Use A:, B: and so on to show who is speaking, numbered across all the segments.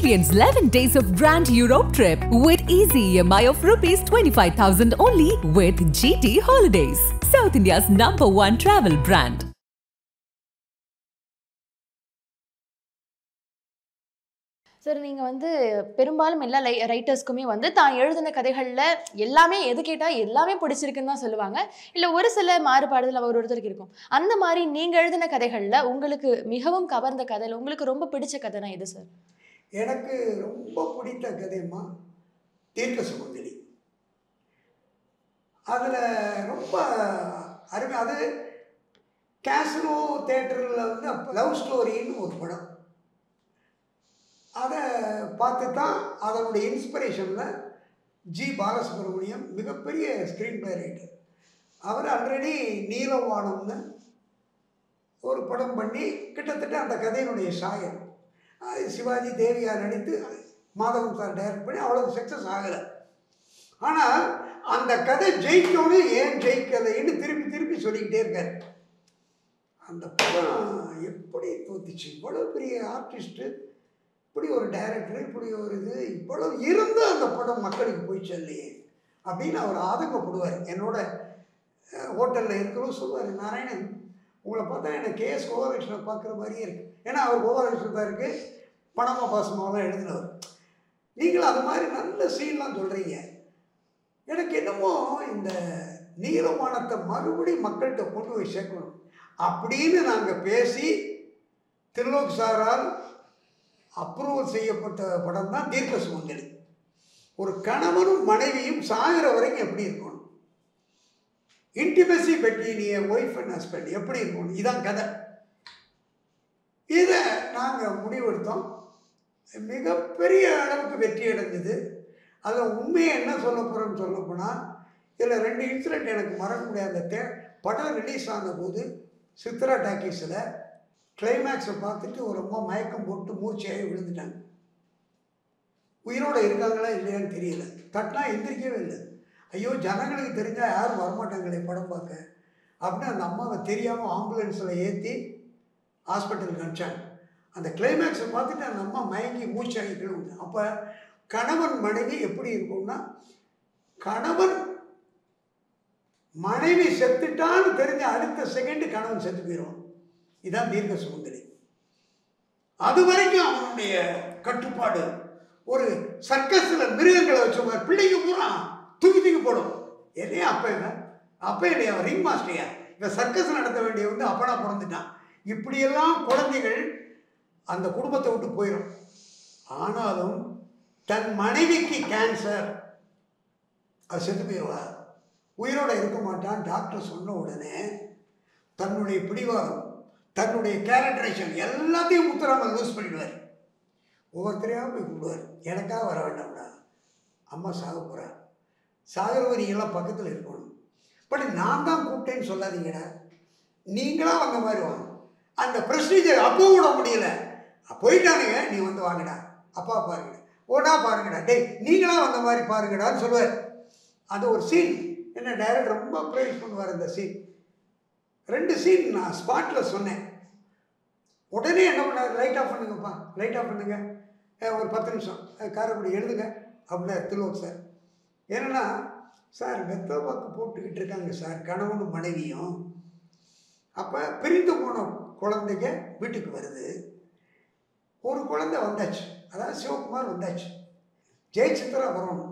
A: Experience 11 days of grand Europe trip with easy EMI of rupees 25,000 only with GT Holidays, South India's number one travel brand.
B: Sir நீங்கள் வந்து பெரும்பாலும் எல்லா லை ரைட்டர்ஸ்க்குமே வந்து தான் எழுதின கதைகளில் எல்லாமே எது கேட்டால் எல்லாமே பிடிச்சிருக்குன்னு தான் சொல்லுவாங்க இல்லை ஒரு சில மாறுபாடுகள் அவர் ஒருத்தருக்கு இருக்கும் அந்த மாதிரி நீங்கள் எழுதின கதைகளில் உங்களுக்கு மிகவும் கவர்ந்த கதையில் உங்களுக்கு ரொம்ப பிடிச்ச கதைனா எது சார்
C: எனக்கு ரொம்ப பிடித்த கதைமா தீர்க்க சுமங்கலி அதில் ரொம்ப அருமை அது கேசனோ தேட்டரில் வந்து அப்போ லவ் ஸ்டோரின்னு ஒரு படம் அதை பார்த்து தான் அதனுடைய இன்ஸ்பிரேஷனில் ஜி பாலசுப்ரமணியம் மிகப்பெரிய ஸ்க்ரீன் பிளே ரைட்டர் அவர் ஆல்ரெடி நீலவானம்னு ஒரு படம் பண்ணி கிட்டத்தட்ட அந்த கதையினுடைய சாயம் அது சிவாஜி தேவியா நடித்து மாதவன் சார் டைரக்ட் பண்ணி அவ்வளோ சக்ஸஸ் ஆகலை ஆனால் அந்த கதை ஜெயிக்கணும் ஏன் ஜெயிக்கலைன்னு திருப்பி திருப்பி சொல்லிக்கிட்டே இருக்கார் அந்த படம் எப்படி தோத்துச்சு இவ்வளோ பெரிய ஆர்டிஸ்ட்டு இப்படி ஒரு டைரக்டர் இப்படி ஒரு இது இவ்வளவு இருந்தும் அந்த படம் மக்களுக்கு போய் செல்லையே அப்படின்னு அவர் ஆதங்கப்படுவார் என்னோட ஹோட்டலில் இருக்கிறவங்க சொல்லுவார் நாராயணன் உங்களை பார்த்தா எனக்கு கேஎஸ் கோபாலகிருஷ்ணனை பார்க்குற மாதிரியே இருக்குது ஏன்னா அவர் கோபாலகிருஷ்ணன் தான் இருக்குது பணமா பாசமாவெல்லாம் எழுதினவர் நீங்களும் அது மாதிரி நல்ல சீன்லாம் சொல்கிறீங்க எனக்கு என்னமோ இந்த நீலவானத்தை மறுபடியும் மக்கள்கிட்ட கொண்டு போய் சேர்க்கணும் அப்படின்னு நாங்கள் பேசி திருலோக் சாரால் அப்ரூவல் செய்யப்பட்ட படம் தான் தீர்க்க சுமங்கலி ஒரு கணவனும் மனைவியும் சாகிற வரைக்கும் எப்படி இருக்கணும் intimacy between wife and husband எப்படி இருக்கணும் இதான் கதை இதை நாங்கள் முடிவெடுத்தோம் மிகப்பெரிய அளவுக்கு வெற்றி அடைஞ்சது அதில் உண்மையை என்ன சொல்ல போகிறோன்னு சொல்ல போனால் இதில் ரெண்டு இன்சிடெண்ட் எனக்கு மறக்க முடியாத தே படம் ரிலீஸ் ஆன போது சித்ரா டாக்கீஸில் கிளைமேக்ஸை பார்த்துட்டு ஒரு அம்மா மயக்கம் போட்டு மூர்ச்சையாகி விழுந்துட்டாங்க உயிரோடு இருக்காங்களா இல்லையான்னு தெரியல தட்டினா எந்திரிக்கவே இல்லை ஐயோ ஜனங்களுக்கு தெரிஞ்சால் யாரும் வரமாட்டாங்களே படம் பார்க்க அப்படின்னு அந்த அம்மாவை தெரியாமல் ஆம்புலன்ஸில் ஏற்றி ஹாஸ்பிட்டலுக்கு அனுப்பிச்சாங்க அந்த கிளைமேக்ஸை பார்த்துட்டு அந்த அம்மா மயங்கி மூச்சாகி விழுந்து அப்போ கணவன் மனைவி எப்படி இருக்கும்னா கணவன் மனைவி செத்துட்டான்னு தெரிஞ்ச அடுத்த செகண்டு கணவன் செத்து போயிடுவான் இதான் தீர்க்க சுமங்கலி அது வரைக்கும் அவனுடைய கட்டுப்பாடு ஒரு சர்க்கஸில் மிருகங்களை வச்ச பிள்ளைங்க பூரா தூக்கி தூக்கி போடும் என்னையா அப்ப என்ன அப்ப என்னையா ரிங் மாஸ்டரையா இவன் சர்க்கஸ் நடத்த வேண்டிய வந்து அப்பனா பிறந்துட்டான் இப்படியெல்லாம் குழந்தைகள் அந்த குடும்பத்தை விட்டு போயிடும் ஆனாலும் தன் மனைவிக்கு கேன்சர் அது செத்து போயிடுவா உயிரோட இருக்க மாட்டான் டாக்டர் சொன்ன உடனே தன்னுடைய பிடிவாதம் தன்னுடைய கேரக்டரேஷன் எல்லாத்தையும் முத்துராமன் லூஸ் பண்ணிடுவார் ஒவ்வொருத்தரையாக போய் கூப்பிடுவார் எனக்காக வர வேண்டாம்டா அம்மா சாக போகிறா சாகிறவர் நீங்களாம் பக்கத்தில் இருக்கணும் பட் நான் தான் கூப்பிட்டேன்னு சொல்லாதீங்கடா நீங்களாம் வந்த மாதிரி வாங்க அந்த ப்ரொசீஜர் அப்போ விட முடியல போயிட்டானுங்க நீ வந்து வாங்கடா அப்பா பாருங்கடா ஓடா பாருங்கடா டேய் நீங்களா வந்த மாதிரி பாருங்கடான்னு சொல்லுவார் அது ஒரு சீன் என்ன டைரக்டர் ரொம்ப ப்ரைஸ் பண்ணுவார் அந்த சீன் ரெண்டு சீன் நான் ஸ்பாட்டில் சொன்னேன் உடனே என்ன பண்ணார் லைட் ஆஃப் பண்ணுங்கப்பா லைட் ஆஃப் பண்ணுங்க அஹ் ஒரு பத்து நிமிஷம் அஹ் காரைக்குடி எழுதுங்க அப்படின்னாரு திருவோக் சார் என்னன்னா சார் வெத்தலை பாக்கு போட்டுக்கிட்டு இருக்காங்க சார் கணவனும் மனைவியும் அப்போ பிரிந்து போன குழந்தைங்க வீட்டுக்கு வருது ஒரு குழந்தை வந்தாச்சு அதாவது சிவகுமார் வந்தாச்சு ஜெயசித்ரா வரணும்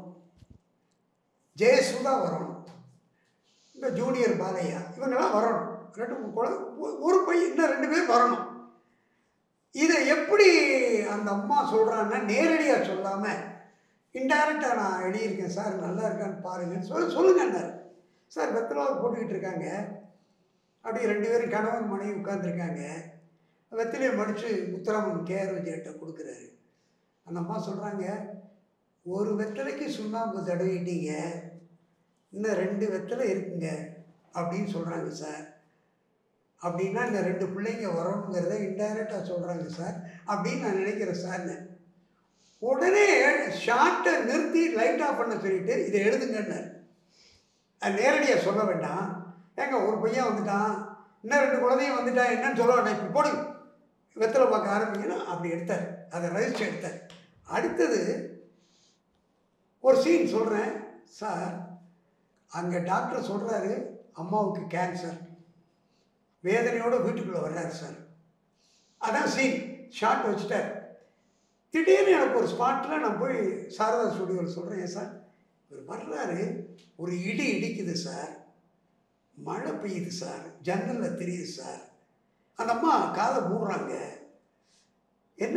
C: ஜெயசுதா வரணும் இந்த ஜூனியர் பாலையா இவங்கெல்லாம் வரணும் ரெண்டு மூணு குழந்தை ஒ- ஒரு பையன் இன்னும் ரெண்டு பேர் வரணும் இதை எப்படி அந்த அம்மா சொல்கிறான்னா நேரடியாக சொல்லாமல் இன்டைரக்டாக நான் எழுதியிருக்கேன் சார் நல்லா இருக்கான்னு பாருங்கன்னு சொல்ல சொல்லுங்கன்னாரு சார் வெத்தலாவை போட்டுக்கிட்டு இருக்காங்க அப்படியே ரெண்டு பேரும் கணவன் மனைவி உட்காந்துருக்காங்க வெத்திலையை மடித்து முத்துராமன் கேஆர் விஜய்கிட்ட கொடுக்குறாரு அந்த அம்மா சொல்கிறாங்க ஒரு வெத்தலைக்கு சுண்ணாம்பு தடவிட்டீங்க இன்னும் ரெண்டு வெத்தலை இருக்குங்க அப்படின்னு சொல்கிறாங்க சார் அப்படின்னா இந்த ரெண்டு பிள்ளைங்க வரணுங்கிறத இன்டைரக்டாக சொல்கிறாங்க சார் அப்படின்னு நான் நினைக்கிறேன் சார்னு உடனே ஷார்ட்டை நிறுத்தி லைட் ஆஃப் பண்ண சொல்லிட்டு இதை எழுதுங்கன்னாரு அது நேரடியாக சொல்ல வேண்டாம் ஏங்க ஒரு பையன் வந்துட்டான் இன்னும் ரெண்டு குழந்தையும் வந்துட்டான் என்னன்னு சொல்ல வேண்டாம் இப்போ போடுங்க வெத்தலை பார்க்க ஆரம்பிங்கன்னா அப்படி எடுத்தார் அதை ரசிச்சு எடுத்தார் அடுத்தது ஒரு சீன் சொல்கிறேன் சார் அங்கே டாக்டர் சொல்கிறாரு அம்மாவுக்கு கேன்சர் வேதனையோட வீட்டுக்குள்ளே வர்றாரு சார் அதான் சீன் ஷார்ட் வச்சுட்டார் திடீர்னு எனக்கு ஒரு ஸ்பாட்டில் நான் போய் சாரதா ஸ்டுடியோவில் சொல்கிறேன் ஏன் சார் இவர் வர்றாரு ஒரு இடி இடிக்குது சார் மழை பெய்யுது சார் ஜன்னலில் தெரியுது சார் அந்த அம்மா காதை மூடுறாங்க என்ன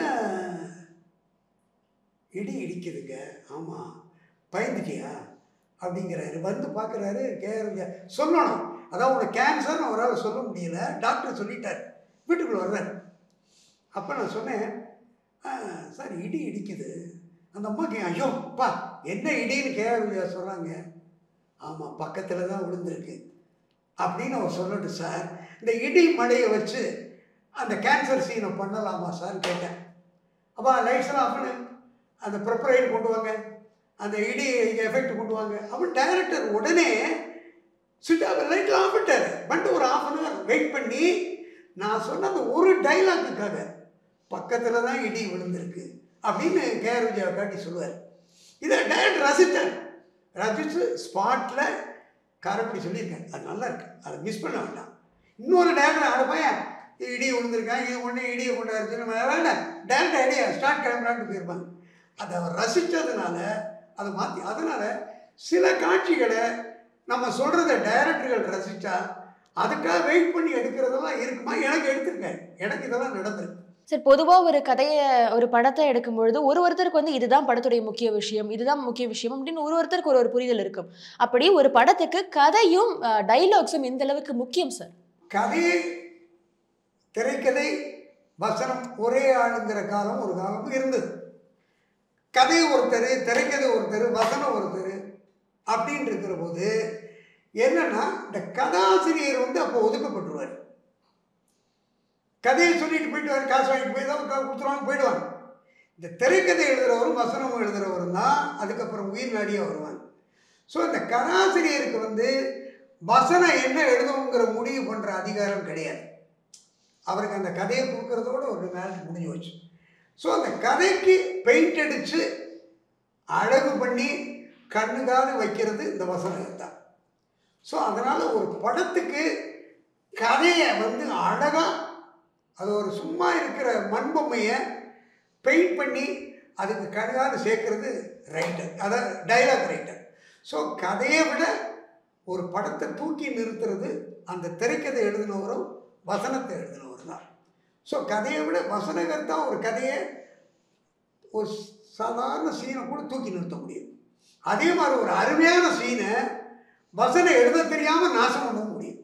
C: இடி இடிக்குதுங்க ஆமாம் பயந்துட்டியா அப்படிங்கிறாரு வந்து பார்க்குறாரு கேஆர் சொல்லணும் அதான் உனக்கு கேன்சர்னு அவரால் சொல்ல முடியல டாக்டர் சொல்லிட்டார் வீட்டுக்குள்ளே வர்றாரு அப்போ நான் சொன்னேன் "ஆ, சார் இடி இடிக்குது அந்த அம்மாக்கு ஐயோ அப்பா என்ன இடின்னு கேஆர் சொல்கிறாங்க ஆமாம் பக்கத்தில் தான் விழுந்திருக்கு அப்படின்னு அவர் சொல்லட்டும் சார் இந்த இடி மழையை வச்சு அந்த கேன்சர் சீனை பண்ணலாமா சார் கேட்டேன் அப்போ லைட்ஸ் எல்லாம் ஆஃப் பண்ணு அந்த ப்ரிப்பரேட் கொண்டு வாங்க அந்த இடி எஃபெக்ட் கொண்டு வாங்க அவன் டைரக்டர் உடனே சுவிட்ச் லைட்டில் ஆஃப் பண்ணிட்டாரு பண்ணிட்டு ஒரு ஆஃப் அன் ஹவர் வெயிட் பண்ணி நான் சொன்ன அந்த ஒரு டைலாக்குக்காக பக்கத்தில் தான் இடி விழுந்திருக்கு அப்படின்னு கேஆர் விஜயாவை காட்டி சொல்லுவார் இதை டைரக்டர் ரசித்தார் ரசித்து ஸ்பாட்டில் காரப்படி சொல்லியிருக்கேன் அது நல்லா இருக்கு அதை மிஸ் பண்ண வேண்டாம் இன்னொரு டேரக்டர் அட பையன் இது இடி விழுந்திருக்கான் இது ஒன்று இடியை கொண்டாருச்சுன்னு வேண்டாம் டேரக்டர் ஐடியா ஸ்டார்ட் கிளம்புறான்னு போயிருப்பாங்க அதை அவர் ரசித்ததுனால அதை மாற்றி அதனால் சில காட்சிகளை நம்ம சொல்கிறத டைரக்டர்கள் ரசித்தா அதுக்காக வெயிட் பண்ணி எடுக்கிறதெல்லாம் இருக்குமா எனக்கு எடுத்திருக்கேன் எனக்கு இதெல்லாம் நடந்திருக்கு
B: சார் பொதுவாக ஒரு கதையை ஒரு படத்தை எடுக்கும் பொழுது ஒரு ஒருத்தருக்கு வந்து இதுதான் படத்துடைய முக்கிய விஷயம் இதுதான் முக்கிய விஷயம் அப்படின்னு ஒரு ஒருத்தருக்கு ஒரு ஒரு புரிதல் இருக்கும் அப்படி ஒரு படத்துக்கு கதையும் டைலாக்ஸும் எந்த அளவுக்கு முக்கியம் சார்
C: கதையை திரைக்கதை வசனம் ஒரே ஆளுங்கிற காலம் ஒரு காலம் இருந்தது கதை ஒருத்தர் திரைக்கதை ஒருத்தர் வசனம் ஒருத்தர் அப்படின்னு இருக்கிற போது என்னன்னா இந்த கதாசிரியர் வந்து அப்போ ஒதுக்கப்பட்டுருவார் கதையை சொல்லிட்டு போயிட்டு காசு வாங்கிட்டு போய் தான் கொடுத்துருவாங்க போயிடுவாங்க இந்த திரைக்கதை எழுதுகிறவரும் வசனம் எழுதுகிறவரும் தான் அதுக்கப்புறம் உயிர் நாடியாக வருவாங்க ஸோ இந்த கதாசிரியருக்கு வந்து வசனம் என்ன எழுதணுங்கிற முடிவு பண்ணுற அதிகாரம் கிடையாது அவருக்கு அந்த கதையை கொடுக்கறதோட ஒரு மேல் முடிஞ்சு வச்சு ஸோ அந்த கதைக்கு பெயிண்ட் அடித்து அழகு பண்ணி கண்ணுக்காது வைக்கிறது இந்த வசனம் தான் ஸோ அதனால் ஒரு படத்துக்கு கதையை வந்து அழகாக அது ஒரு சும்மா இருக்கிற மண்பொம்மையை பெயிண்ட் பண்ணி அதுக்கு கழுகாது சேர்க்கறது ரைட்டர் அதான் டைலாக் ரைட்டர் ஸோ கதையை விட ஒரு படத்தை தூக்கி நிறுத்துறது அந்த திரைக்கதை எழுதினவரும் வசனத்தை எழுதினவர் தான் ஸோ கதையை விட வசனகர் தான் ஒரு கதையை ஒரு சாதாரண சீனை கூட தூக்கி நிறுத்த முடியும் அதே மாதிரி ஒரு அருமையான சீனை வசனம் எழுத தெரியாமல் நாசம் பண்ண முடியும்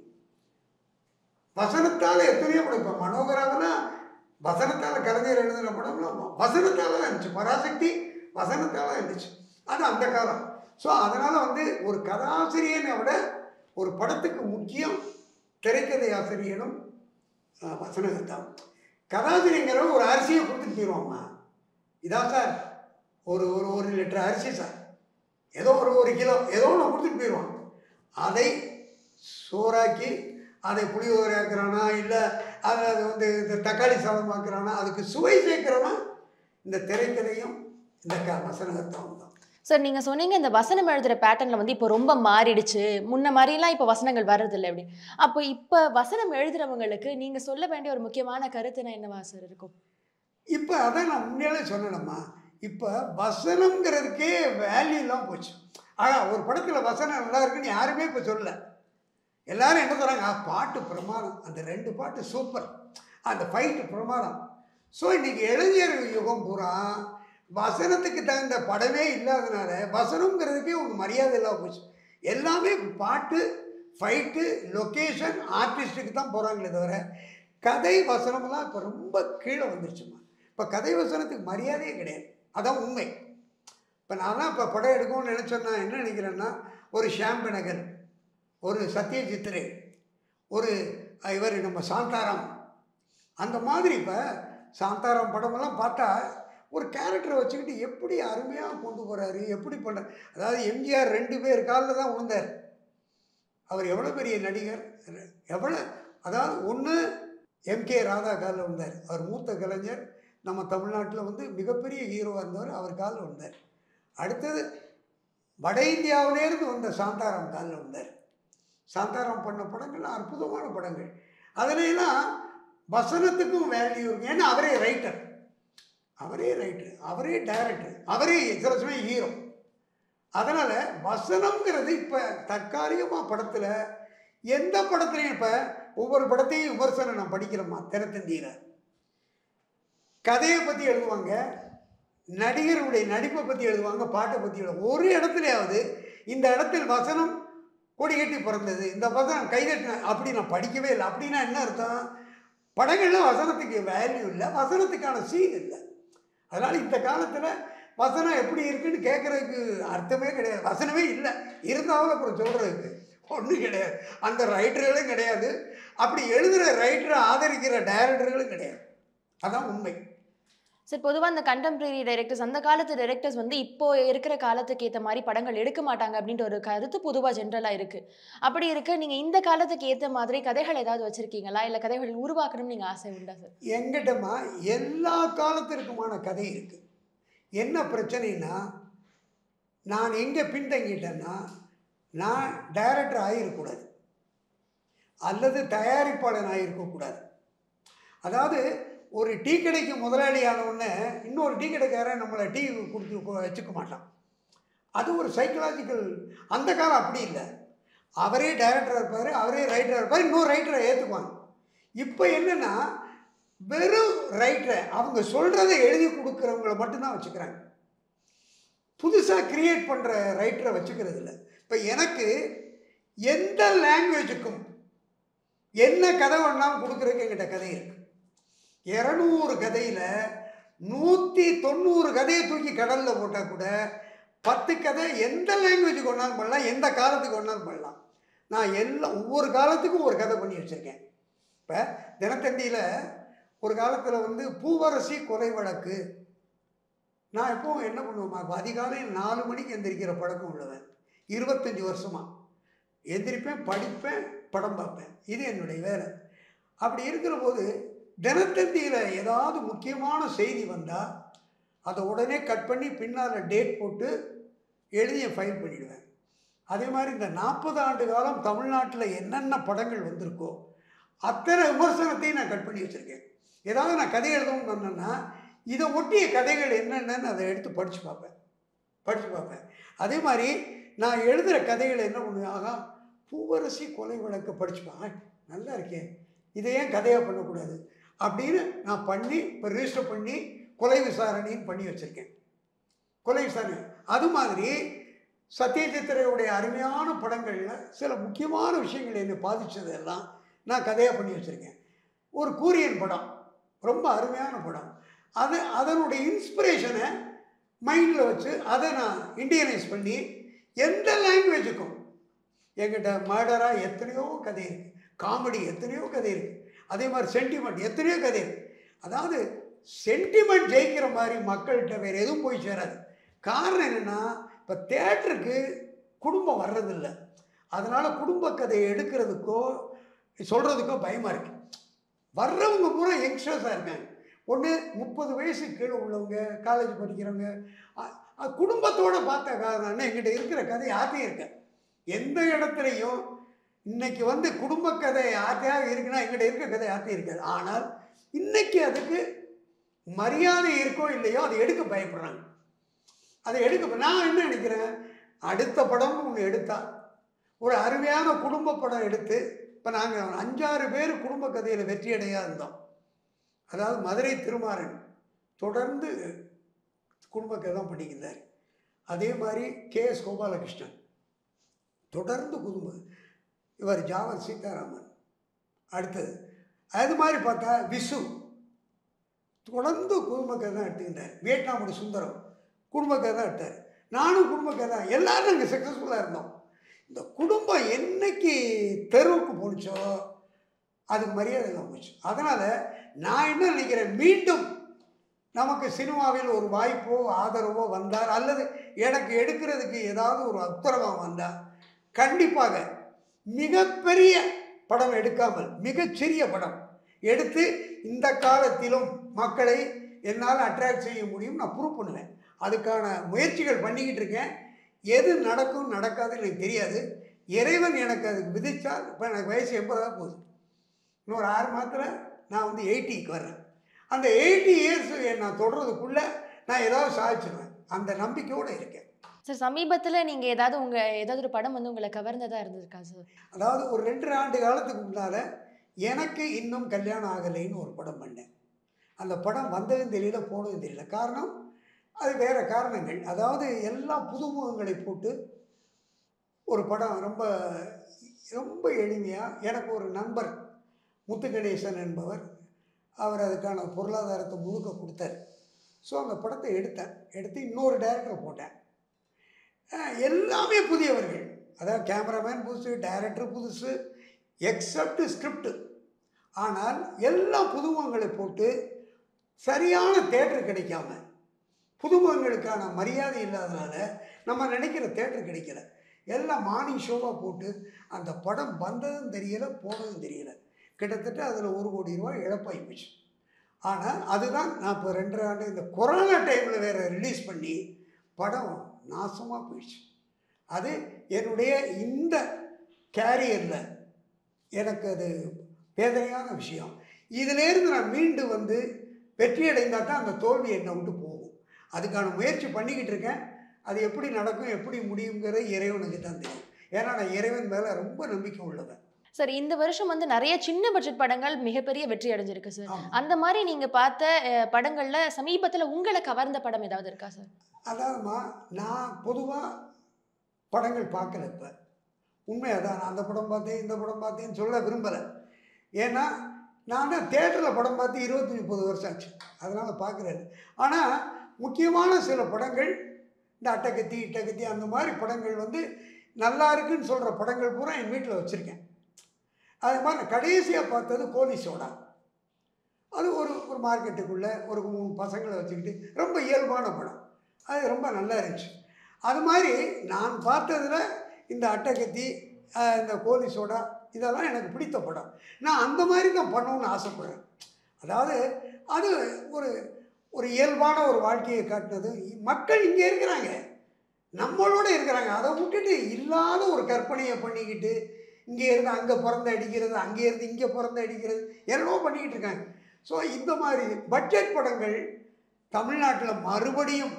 C: வசனத்தால் எத்தனையோ படம் இப்போ மனோகராவெல்லாம் வசனத்தால் கலைஞர் எழுதின படம்லாம் வசனத்தால் தான் இருந்துச்சு பராசக்தி வசனத்தால் தான் இருந்துச்சு அது அந்த காலம் ஸோ அதனால் வந்து ஒரு கதாசிரியனை விட ஒரு படத்துக்கு முக்கியம் திரைக்கதை ஆசிரியனும் அஹ், வசனகர்த்தாவும் கதாசிரியங்கிறவங்க ஒரு அரிசியை கொடுத்துட்டு போயிடுவாம்மா இதான் சார் ஒரு ஒரு ஒரு லிட்டர் அரிசி சார் ஏதோ ஒரு ஒரு கிலோ ஏதோ ஒன்று கொடுத்துட்டு போயிடுவான் அதை சோறாக்கி அதை புளியோதரை ஆக்குறானா இல்லை அதை அது வந்து இந்த தக்காளி சாதம் ஆக்குறானா அதுக்கு சுவை சேர்க்குறவன் இந்த திரைக்கதையும் இந்த க வசனகர்த்தாவும் தான்
B: சார் நீங்க சொன்னீங்க இந்த வசனம் எழுதுற பேட்டர்ன்ல வந்து இப்போ ரொம்ப மாறிடுச்சு முன்ன மாதிரிலாம் இப்போ வசனங்கள் வர்றதில்லை அப்படி அப்போ இப்போ வசனம் எழுதுறவங்களுக்கு நீங்க சொல்ல வேண்டிய ஒரு முக்கியமான கருத்துனா என்னவா சார் இருக்கும்
C: இப்போ அதான் நான் முன்னாலே சொன்னேனம்மா இப்போ வசனங்கிறதுக்கே வேல்யூலாம் போச்சு ஆனால் ஒரு படத்தில் வசனம் நல்லா இருக்குன்னு யாருமே இப்போ சொல்லல எல்லாரும் என்ன சொல்கிறாங்க "ஆ, பாட்டு பிரமாதம் அந்த ரெண்டு பாட்டு சூப்பர் அந்த ஃபைட்டு பிரமாதம் ஸோ இன்னைக்கு இளைஞர் யுகம் பூரா வசனத்துக்கு தகுந்த படமே இல்லாதனால வசனங்கிறதுக்கே ஒரு மரியாதை இல்லாம போச்சு எல்லாமே பாட்டு ஃபைட்டு லொக்கேஷன் ஆர்டிஸ்ட்டுக்கு தான் போகிறாங்களே தவிர கதை வசனமெல்லாம் இப்போ ரொம்ப கீழே வந்துருச்சுமா இப்போ கதை வசனத்துக்கு மரியாதையே கிடையாது அதான் உண்மை இப்போ நான்லாம் இப்போ படம் எடுக்கணும்னு நினச்சேன்னா என்ன நினைக்கிறேன்னா ஒரு ஷாம் பெனகல் ஒரு சத்யஜித் ரே ஒரு அஹ், இவர் நம்ம சாந்தாராம் அந்த மாதிரி இப்போ சாந்தாராம் படமெல்லாம் பார்த்தா ஒரு கேரக்டரை வச்சுக்கிட்டு எப்படி அருமையாக கொண்டு போகிறாரு எப்படி பண்ணுற அதாவது எம்ஜிஆர் ரெண்டு பேர் காலில் தான் விழுந்தார் அவர் எவ்வளோ பெரிய நடிகர் எவ்வளோ அதாவது ஒன்று எம்கே ராதா காலில் விழுந்தார் அவர் மூத்த கலைஞர் நம்ம தமிழ்நாட்டில் வந்து மிகப்பெரிய ஹீரோவாக இருந்தவர் அவர் காலில் வந்தார் அடுத்தது வட இந்தியாவிலேருந்து வந்த சாந்தாராம் காலில் வந்தார் சாந்தாராம் பண்ண படங்கள்லாம் அற்புதமான படங்கள் அதுலெல்லாம் வசனத்துக்கும் வேல்யூ இருக்கு ஏன்னா அவரே ரைட்டர் அவரே ரைட்டர் அவரே டைரக்டர் அவரே சில சமயம் ஹீரோ அதனால் வசனம்ங்கிறது இப்போ தற்காலிகமாக படத்தில் எந்த படத்துலையும் இப்போ ஒவ்வொரு படத்தையும் விமர்சனம் நான் படிக்கிறோமா தினத்தந்தியில் கதையை பற்றி எழுதுவாங்க நடிகருடைய நடிப்பை பற்றி எழுதுவாங்க பாட்டை பற்றி எழுதுவாங்க ஒரு இடத்துலையாவது இந்த இடத்தில் வசனம் கொடி கட்டி பிறந்தது இந்த வசனம் கைதட்டின அப்படி நான் படிக்கவே இல்லை அப்படின்னா என்ன அர்த்தம் படங்கள்ல வசனத்துக்கு வேல்யூ இல்லை வசனத்துக்கான சீன் இல்லை அதனால் இந்த காலத்தில் வசனம் எப்படி இருக்குன்னு கேட்குறதுக்கு அர்த்தமே கிடையாது வசனமே இல்லை இருந்தாலும் அப்புறம் சொல்கிறதுக்கு ஒன்றும் கிடையாது அந்த ரைட்டர்களும் கிடையாது அப்படி எழுதுகிற ரைட்டரை ஆதரிக்கிற டைரக்டர்களும் கிடையாது அதான் உண்மை
B: சார் பொதுவாக இந்த கண்டெம்பரரி டைரக்டர்ஸ் அந்த காலத்து டைரக்டர்ஸ் வந்து இப்போ இருக்கிற காலத்துக்கு ஏற்ற மாதிரி படங்கள் எடுக்க மாட்டாங்க அப்படின்ற ஒரு கருத்து பொதுவாக ஜென்ரலாக இருக்கு அப்படி இருக்க நீங்க இந்த காலத்துக்கு ஏற்ற மாதிரி கதைகள் ஏதாவது வச்சிருக்கீங்களா இல்லை கதைகள் உருவாக்கணும்னு நீங்க ஆசை உண்டா சார்
C: எங்கிட்டமா எல்லா காலத்திற்குமான கதை இருக்குது என்ன பிரச்சனைனா நான் எங்கே பின்தங்கிட்டேன்னா நான் டைரக்டர் ஆகிருக்கக்கூடாது அல்லது தயாரிப்பாளன் ஆகிருக்கக்கூடாது அதாவது ஒரு டீ கடைக்கு முதலாளி ஆன உடனே இன்னொரு டீ கடைக்காரன் நம்மளை டீ கொடுத்து கொ- வச்சுக்க மாட்டான் அது ஒரு சைக்கலாஜிக்கல் அந்த காலம் அப்படி இல்லை அவரே டைரக்டராக இருப்பார் அவரே ரைட்டராக இருப்பார் இன்னொரு ரைட்டரை ஏற்றுக்குவாங்க இப்போ என்னென்னா வெறும் ரைட்டரை அவங்க சொல்கிறத எழுதி கொடுக்குறவங்கள மட்டும்தான் வச்சுக்கிறாங்க புதுசாக கிரியேட் பண்ணுற ரைட்டரை வச்சுக்கிறது இல்லை இப்போ எனக்கு எந்த லாங்குவேஜுக்கும் என்ன கதை வேணாலும் கொடுக்குறதுக்கு என்கிட்ட கதை இருக்கு இரநூறு கதையில் நூற்றி தொண்ணூறு கதையை தூக்கி கடலில் போட்டால் கூட பத்து கதை எந்த லாங்குவேஜுக்கு ஒன்றாலும் பண்ணலாம் எந்த காலத்துக்கு ஒன்றாலும் பண்ணலாம் நான் எல்லாம் ஒவ்வொரு காலத்துக்கும் ஒரு கதை பண்ணி வச்சுருக்கேன் இப்போ தினத்தந்தியில் ஒரு காலத்தில் வந்து பூவரசி கொலை வழக்கு நான் எப்பவும் என்ன பண்ணுவேன் அதிகாலையில் நாலு மணிக்கு எந்திரிக்கிற பழக்கம் உள்ளவன் இருபத்தஞ்சி வருஷமாக எந்திரிப்பேன் படிப்பேன் படம் பார்ப்பேன் இது என்னுடைய வேலை அப்படி இருக்கிற போது தினத்தந்தியில் ஏதாவது முக்கியமான செய்தி வந்தால் அதை உடனே கட் பண்ணி பின்னால் டேட் போட்டு எழுதிய ஃபைல் பண்ணிடுவேன் அதே மாதிரி இந்த நாற்பது ஆண்டு காலம் தமிழ்நாட்டில் என்னென்ன படங்கள் வந்திருக்கோ அத்தனை விமர்சனத்தையும் நான் கட் பண்ணி வச்சுருக்கேன் ஏதாவது நான் கதை எழுதணும்னு வந்தேன்னா இதை ஒட்டிய கதைகள் என்னென்னு அதை எடுத்து படித்து பார்ப்பேன் படித்து பார்ப்பேன் அதே மாதிரி நான் எழுதுகிற கதைகளை என்ன பண்ணுவேன் ஆகா பூவரசி கொலை வழக்கு படிச்சுப்பாங்க நல்லா இருக்கே இதை ஏன் கதையாக பண்ணக்கூடாது அப்படின்னு நான் பண்ணி இப்போ ரிஜிஸ்டர் பண்ணி கொலை விசாரணைன்னு பண்ணி வச்சுருக்கேன் கொலை விசாரணை அது மாதிரி சத்யஜித்திரையுடைய அருமையான படங்களில் சில முக்கியமான விஷயங்கள் என்னை பாதித்ததெல்லாம் நான் கதையாக பண்ணி வச்சுருக்கேன் ஒரு கூரியன் படம் ரொம்ப அருமையான படம் அது அதனுடைய இன்ஸ்பிரேஷனை மைண்டில் வச்சு அதை நான் இண்டியனைஸ் பண்ணி எந்த லாங்குவேஜுக்கும் என்கிட்ட மர்டராக எத்தனையோ கதை இருக்குது காமெடி எத்தனையோ கதை இருக்குது அதே மாதிரி சென்டிமெண்ட் எத்தனையோ கதை இருக்குது அதாவது சென்டிமெண்ட் ஜெயிக்கிற மாதிரி மக்கள்கிட்ட வேறு எதுவும் போய் சேராது காரணம் என்னென்னா இப்போ தேட்டருக்கு குடும்பம் வர்றதில்ல அதனால் குடும்ப கதையை எடுக்கிறதுக்கோ சொல்கிறதுக்கோ பயமாக இருக்குது வர்றவங்க பூரா யங்ஸ்டர்ஸாக இருக்காங்க ஒன்று முப்பது வயசு கீழே உள்ளவங்க காலேஜ் படிக்கிறவங்க அ- அ- குடும்பத்தோட பார்த்த காரணம் எங்கிட்ட இருக்கிற கதை யார்ட்டையும் இருக்க எந்த இடத்துலையும் இன்னைக்கு வந்து குடும்ப கதை யார்ட்டையாக இருக்குன்னா எங்கிட்ட இருக்க கதை யார்ட்டையும் இருக்காது ஆனால் இன்னைக்கு அதுக்கு மரியாதை இருக்கோ இல்லையோ அதை எடுக்க பயப்படுறாங்க அதை எடுக்க நான் என்ன நினைக்கிறேன் அடுத்த படம் ஒன்று எடுத்தா ஒரு அருமையான குடும்ப படம் எடுத்து இப்போ நாங்கள் அஞ்சாறு பேர் குடும்ப கதையில் வெற்றியடையாக இருந்தோம் அதாவது மதுரை திருமாறன் தொடர்ந்து குடும்ப கதை தான் பண்ணிக்கிறார் அதே மாதிரி கே எஸ் கோபாலகிருஷ்ணன் தொடர்ந்து குடும்ப இவர் ஜாவல் சீதாராமன் அடுத்தது அது மாதிரி பார்த்தா விசு தொடர்ந்து குடும்ப கதை தான் எடுத்துக்கிட்டார் வியட்நாமோட சுந்தரம் குடும்ப கதை தான் எடுத்தார் நானும் குடும்ப கதை தான் எல்லாரும் அங்கே சக்ஸஸ்ஃபுல்லாக இருந்தோம் இந்த குடும்பம் என்னைக்கு தெருவுக்கு போணுச்சோ அதுக்கு மரியாதை இல்லாம போச்சு அதனால் நான் என்ன நினைக்கிறேன் மீண்டும் நமக்கு சினிமாவில் ஒரு வாய்ப்போ ஆதரவோ வந்தால் அல்லது எனக்கு எடுக்கிறதுக்கு ஏதாவது ஒரு உத்தரவாக வந்தால் கண்டிப்பாக மிகப்பெரிய படம் எடுக்காமல் மிகச்சிறிய படம் எடுத்து இந்த காலத்திலும் மக்களை என்னால் அட்ராக்ட் செய்ய முடியும் நான் ப்ரூவ் பண்ணுவேன் அதுக்கான முயற்சிகள் பண்ணிக்கிட்டு இருக்கேன் எது நடக்கும் நடக்காதுன்னு எனக்கு தெரியாது இறைவன் எனக்கு அதுக்கு விதிச்சால் இப்போ எனக்கு வயசு எண்பதாக போகுது இன்னொரு ஆறு மாதத்தில் நான் வந்து எயிட்டிக்கு வர்றேன் அந்த எயிட்டி இயர்ஸ் நான் தொடர்றதுக்குள்ளே நான் ஏதாவது சாதிச்சிடுவேன் அந்த நம்பிக்கையோடு இருக்கேன்
B: சார் சமீபத்துல நீங்க ஏதாவது உங்க ஏதாவது ஒரு படம் வந்து உங்களை கவர்ந்ததா இருந்திருக்கா சார்
C: அதாவது ஒரு ரெண்டு ஆண்டு காலத்துக்கு முன்னால் எனக்கு இன்னும் கல்யாணம் ஆகலைன்னு ஒரு படம் பண்ணேன் அந்த படம் வந்ததும் தெரியல போனதும் தெரியல காரணம் அது வேறு காரணங்கள் அதாவது எல்லா புதுமுகங்களை போட்டு ஒரு படம் ரொம்ப ரொம்ப எளிமையாக எனக்கு ஒரு நண்பர் முத்து கணேசன் என்பவர் அவர் அதுக்கான பொருளாதாரத்தை முழுக்க கொடுத்தார் ஸோ அந்த படத்தை எடுத்தேன் எடுத்து இன்னொரு டைரக்டரை போட்டேன் அஹ் எல்லாமே புதியவர்கள் அதாவது கேமராமேன் புதுசு டைரக்டர் புதுசு எக்ஸப்ட் ஸ்கிரிப்ட் ஆனால் எல்லா புதுமுகங்களை போட்டு சரியான தேட்டர் கிடைக்காம புதுமுகங்களுக்கான மரியாதை இல்லாதனால நம்ம நினைக்கிற தேட்டர் கிடைக்கல எல்லாம் மார்னிங் ஷோவாக போட்டு அந்த படம் வந்ததும் தெரியல போனதும் தெரியல கிட்டத்தட்ட அதில் ஒரு கோடி ரூபாய் இழப்பாகி போச்சு ஆனால் அதுதான் நான் இப்போ ரெண்டரை ஆண்டு இந்த கொரோனா டைமில் வேறு ரிலீஸ் பண்ணி படம் நாசமாக போயிடுச்சு அது என்னுடைய இந்த கேரியரில் எனக்கு அது வேதனையான விஷயம் இதிலேருந்து நான் மீண்டு வந்து வெற்றி அடைந்தால் தான் அந்த தோல்வி என்னை விட்டு போகும் அதுக்கான முயற்சி பண்ணிக்கிட்டு இருக்கேன் அது எப்படி நடக்கும் எப்படி முடியுங்கிறது இறைவனுக்கு தான் தெரியும் ஏன்னா நான் இறைவன் மேலே ரொம்ப நம்பிக்கை உள்ளவன்
B: சார் இந்த வருஷம் வந்து நிறைய சின்ன பட்ஜெட் படங்கள் மிகப்பெரிய வெற்றி அடைஞ்சிருக்கு சார்
C: ஆமா.
B: அந்த மாதிரி நீங்க பார்த்த அஹ், படங்கள்ல சமீபத்துல உங்களை கவர்ந்த படம் ஏதாவது இருக்கா சார்
C: அதாவதுமா நான் பொதுவாக படங்கள் பார்க்கல இப்போ உண்மை அதான் நான் அந்த படம் பார்த்தேன் இந்த படம் பார்த்தேன்னு சொல்ல விரும்பலை ஏன்னா நான் தான் தேட்டரில் படம் பார்த்து இருபத்தி முப்பது வருஷம் ஆச்சு அதனால் பார்க்குறது ஆனால் முக்கியமான சில படங்கள் இந்த அட்டகத்தி இட்டகத்தி அந்த மாதிரி படங்கள் வந்து நல்லா இருக்குன்னு சொல்கிற படங்கள் பூரா என் வீட்டில் வச்சுருக்கேன் அது மாதிரி நான் கடைசியாக பார்த்தது கோலி சோடா அது ஒரு ஒரு மார்க்கெட்டுக்குள்ளே ஒரு மூணு பசங்களை வச்சுக்கிட்டு ரொம்ப இயல்பான படம் அது ரொம்ப நல்லா இருந்துச்சு அது மாதிரி நான் பார்த்ததில் இந்த அட்டகத்தி அஹ், இந்த கோலி சோடா இதெல்லாம் எனக்கு பிடித்த படம் நான் அந்த மாதிரி தான் பண்ணணும்னு ஆசைப்படுறேன் அதாவது அது ஒரு ஒரு இயல்பான ஒரு வாழ்க்கையை காட்டினது மக்கள் இங்கே இருக்கிறாங்க நம்மளோட இருக்கிறாங்க அதை விட்டுட்டு இல்லாத ஒரு கற்பனையை பண்ணிக்கிட்டு இங்கே இருந்து அங்கே பிறந்து அடிக்கிறது அங்கே இருந்து இங்கே பிறந்து அடிக்கிறது என்னவோ பண்ணிக்கிட்டு இருக்காங்க ஸோ இந்த மாதிரி பட்ஜெட் படங்கள் தமிழ்நாட்டில் மறுபடியும்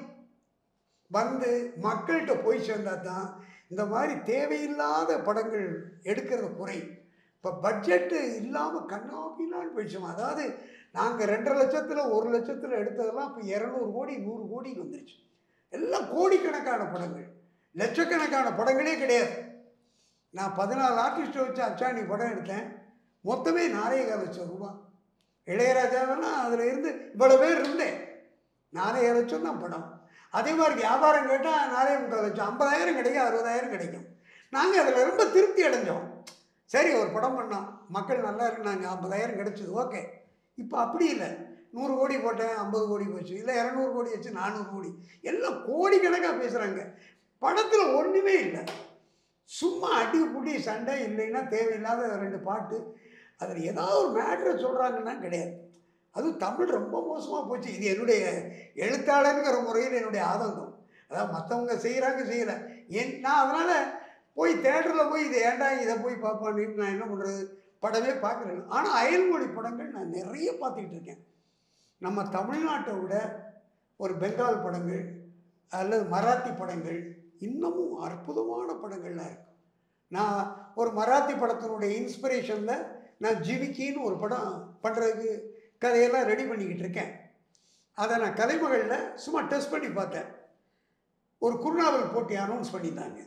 C: வந்து மக்கள்கிட்ட போய் சேர்ந்தால் தான் இந்த மாதிரி தேவையில்லாத படங்கள் எடுக்கிறது குறை இப்போ பட்ஜெட்டு இல்லாமல் கண்ணாபின்னான்னு போயிடுச்சோம் அதாவது நாங்கள் ரெண்டரை லட்சத்தில் ஒரு லட்சத்தில் எடுத்ததெல்லாம் இப்போ இரநூறு கோடி நூறு கோடி வந்துருச்சு எல்லாம் கோடிக்கணக்கான படங்கள் லட்சக்கணக்கான படங்களே கிடையாது நான் பதினாலு ஆர்டிஸ்ட்டை வச்சு அச்சாணி படம் எடுத்தேன் மொத்தமே நாலே கால் லட்சம் ரூபா இளையராஜாவெல்லாம் அதில் இருந்து இவ்வளோ பேர் இருந்தேன் நாலே லட்சம் தான் படம் அதே மாதிரி வியாபாரம் கேட்டால் நாலே முக்கால் லட்சம் ஐம்பதாயிரம் கிடைக்கும் அறுபதாயிரம் கிடைக்கும் நாங்கள் அதில் ரொம்ப திருப்தி அடைஞ்சோம் சரி ஒரு படம் பண்ணோம் மக்கள் நல்லா இருந்தாங்க ஐம்பதாயிரம் கிடைச்சது ஓகே இப்போ அப்படி இல்லை நூறு கோடி போட்டேன் ஐம்பது கோடி போச்சு இல்லை இரநூறு கோடி வச்சு நானூறு கோடி எல்லாம் கோடிக்கணக்காக பேசுகிறாங்க படத்தில் ஒன்றுமே இல்லை சும்மா அடி புடி சண்டை இல்லைன்னா தேவையில்லாத ரெண்டு பாட்டு அதில் ஏதாவது ஒரு மேட்ரை சொல்கிறாங்கன்னா கிடையாது அதுவும் தமிழ் ரொம்ப மோசமாக போச்சு இது என்னுடைய எழுத்தாளருங்கிற முறையில் என்னுடைய ஆதங்கம் அதாவது மற்றவங்க செய்கிறாங்க செய்யலை என் நான் அதனால் போய் தேட்டரில் போய் இது ஏன்டா இதை போய் பார்ப்பான்னு நான் என்ன பண்ணுறது படமே பார்க்குறேன் ஆனால் அயல்மொழி படங்கள் நான் நிறைய பார்த்துக்கிட்டு இருக்கேன் நம்ம தமிழ்நாட்டை விட ஒரு பெங்கால் படங்கள் அல்லது மராத்தி படங்கள் இன்னமும் அற்புதமான படங்கள்லாம் இருக்கு நான் ஒரு மராத்தி படத்தினுடைய இன்ஸ்பிரேஷனில் நான் ஜிவிக்கின்னு ஒரு படம் பண்ணுறதுக்கு கதையெல்லாம் ரெடி பண்ணிக்கிட்டு இருக்கேன் அதை நான் கலைமகளில் சும்மா டெஸ்ட் பண்ணி பார்த்தேன் ஒரு குறுநாவல் போட்டி அனௌன்ஸ் பண்ணியிருந்தாங்க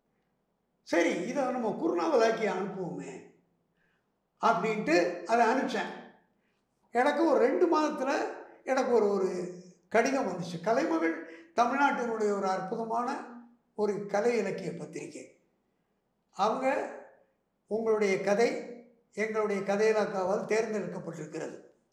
C: சரி இதை நம்ம குறுநாவல் ஆக்கி அனுப்புவோமே அப்படின்ட்டு அதை அனுப்பிச்சேன் எனக்கு ஒரு ரெண்டு மாதத்தில் எனக்கு ஒரு ஒரு கடிதம் வந்துச்சு கலைமகள் தமிழ்நாட்டினுடைய ஒரு அற்புதமான ஒரு கலை இலக்கிய பத்திரிகை அவங்க உங்களுடைய கதை எங்களுடைய கதையிலாக்காவால் தேர்ந்தெடுக்கப்பட்டிருக்கிறது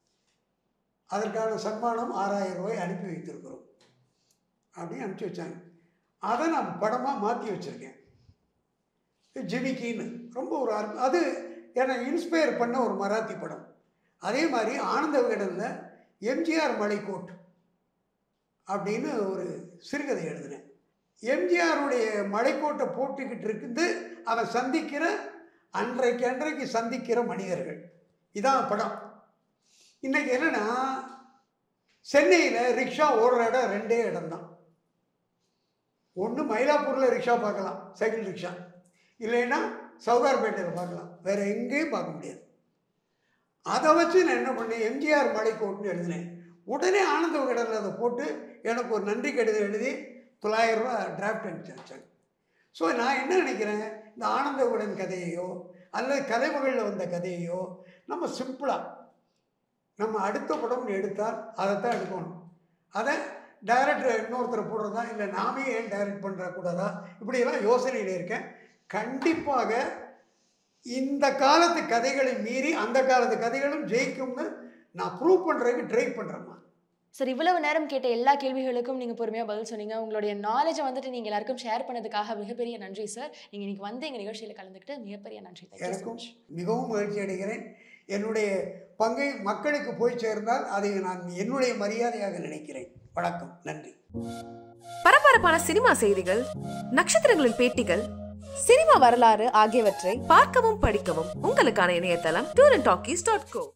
C: அதற்கான சன்மானம் ஆறாயிரம் ரூபாய் அனுப்பி வைத்திருக்கிறோம் அப்படின்னு அனுப்பிச்சி வச்சாங்க அதை நான் படமாக மாற்றி வச்சுருக்கேன் ஜிமிக்கின்னு ரொம்ப ஒரு அற்ப அது என்னை இன்ஸ்பயர் பண்ண ஒரு மராத்தி படம் அதே மாதிரி ஆனந்த விகடனில் எம்ஜிஆர் மலைக்கோட் அப்படின்னு ஒரு சிறுகதை எழுதினேன் எம்ஜிஆருடைய மலைக்கோட்டை போட்டுக்கிட்டு இருக்குது அவன் சந்திக்கிற அன்றைக்கு அன்றைக்கு சந்திக்கிற மனிதர்கள் இதான் படம் இன்னைக்கு என்னன்னா சென்னையில் ரிக்ஷா ஓடுற இடம் ரெண்டே இடம்தான் ஒன்று மயிலாப்பூரில் ரிக்ஷா பார்க்கலாம் சைக்கிள் ரிக்ஷா இல்லைன்னா சவுகார்பேட்டையில் பார்க்கலாம் வேற எங்கேயும் பார்க்க முடியாது அதை வச்சு நான் என்ன பண்ணேன் எம்ஜிஆர் மலைக்கோட்னு எழுதினேன் உடனே ஆனந்த விகடனில் அதை போட்டு எனக்கு ஒரு நன்றி கடிதம் எழுதி தொள்ளாயிரம் ரூபா டிராஃப்ட் அனுப்பிச்சாங்க ஸோ நான் என்ன நினைக்கிறேன் இந்த ஆனந்த விகடன் கதையையோ அல்லது கதைமகளில் வந்த கதையையோ நம்ம சிம்பிளாக நம்ம அடுத்த படம்னு எடுத்தால் அதைத்தான் எடுக்கணும் அதை டைரக்டர் இன்னொருத்தரை போடுறதா இல்லை நாமே ஏன் டைரக்ட் பண்ணுற கூடாதா இப்படியெல்லாம் யோசனையில் இருக்கேன் கண்டிப்பாக இந்த காலத்து கதைகளை மீறி அந்த காலத்து கதைகளும் ஜெயிக்கும்னு நான் ப்ரூவ் பண்ணுறதுக்கு ட்ரை பண்ணுறேம்மா
B: சார் இவ்வளவு நேரம் கேட்ட எல்லா கேள்விகளுக்கும் நீங்கள் பொறுமையாக பதில் சொன்னீங்க உங்களுடைய நாலேஜை வந்துட்டு நீங்கள் எல்லாருக்கும் ஷேர் பண்ணதுக்காக மிகப்பெரிய நன்றி சார் நீங்கள் இன்னைக்கு வந்து எங்கள் நிகழ்ச்சியில் கலந்துக்கிட்டு மிகப்பெரிய நன்றி தேங்க்யூ ஸோ
C: எனக்கும்
B: மச்
C: மிகவும் மகிழ்ச்சி அடைகிறேன் என்னுடைய பங்கை மக்களுக்கு போய் சேர்ந்தால் அதை நான் என்னுடைய மரியாதையாக நினைக்கிறேன் வணக்கம் நன்றி
D: பரபரப்பான சினிமா செய்திகள் நட்சத்திரங்களின் பேட்டிகள்
E: சினிமா வரலாறு ஆகியவற்றை
D: பார்க்கவும் படிக்கவும் உங்களுக்கான இணையதளம் tour and talkies dot go